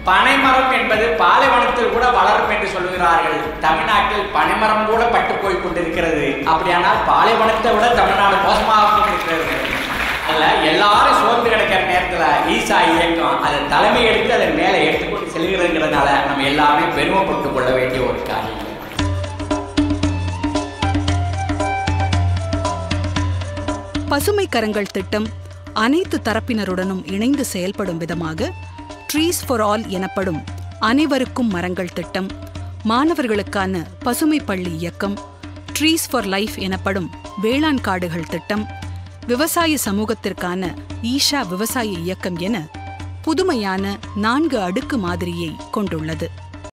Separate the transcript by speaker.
Speaker 1: பனைமரம் என்பது பாலைவனத்தில் கூட வளரும் என்று சொல்கிறார்கள் தமிழ்நாட்டில் பனைமரம் கூட பட்டு போய் கொண்டிருக்கிறது அப்படியானால் பாலைவனத்தை விட தமிழ்நாடு மோசமாக கொண்டிருக்கிறது அதில் எல்லாரும் சோர்ந்து கிடக்கிற நேரத்தில் ஈசா இயக்கம் அதை தலைமை எடுத்து அதை மேலே எடுத்துக்கொண்டு செல்கிறதுங்கிறதுனால நம்ம எல்லாமே பெருமைப்பட்டு கொள்ள வேண்டிய ஒரு காரியம்
Speaker 2: பசுமை கரங்கள் திட்டம் அனைத்து தரப்பினருடனும் இணைந்து செயல்படும் விதமாக ட்ரீஸ் ஃபார் ஆல் எனப்படும் அனைவருக்கும் மரங்கள் திட்டம் மாணவர்களுக்கான பசுமை பள்ளி இயக்கம் ட்ரீஸ் ஃபார் லைஃப் எனப்படும் வேளாண் காடுகள் திட்டம் விவசாய சமூகத்திற்கான ஈஷா விவசாய இயக்கம் என புதுமையான நான்கு அடுக்கு மாதிரியை கொண்டுள்ளது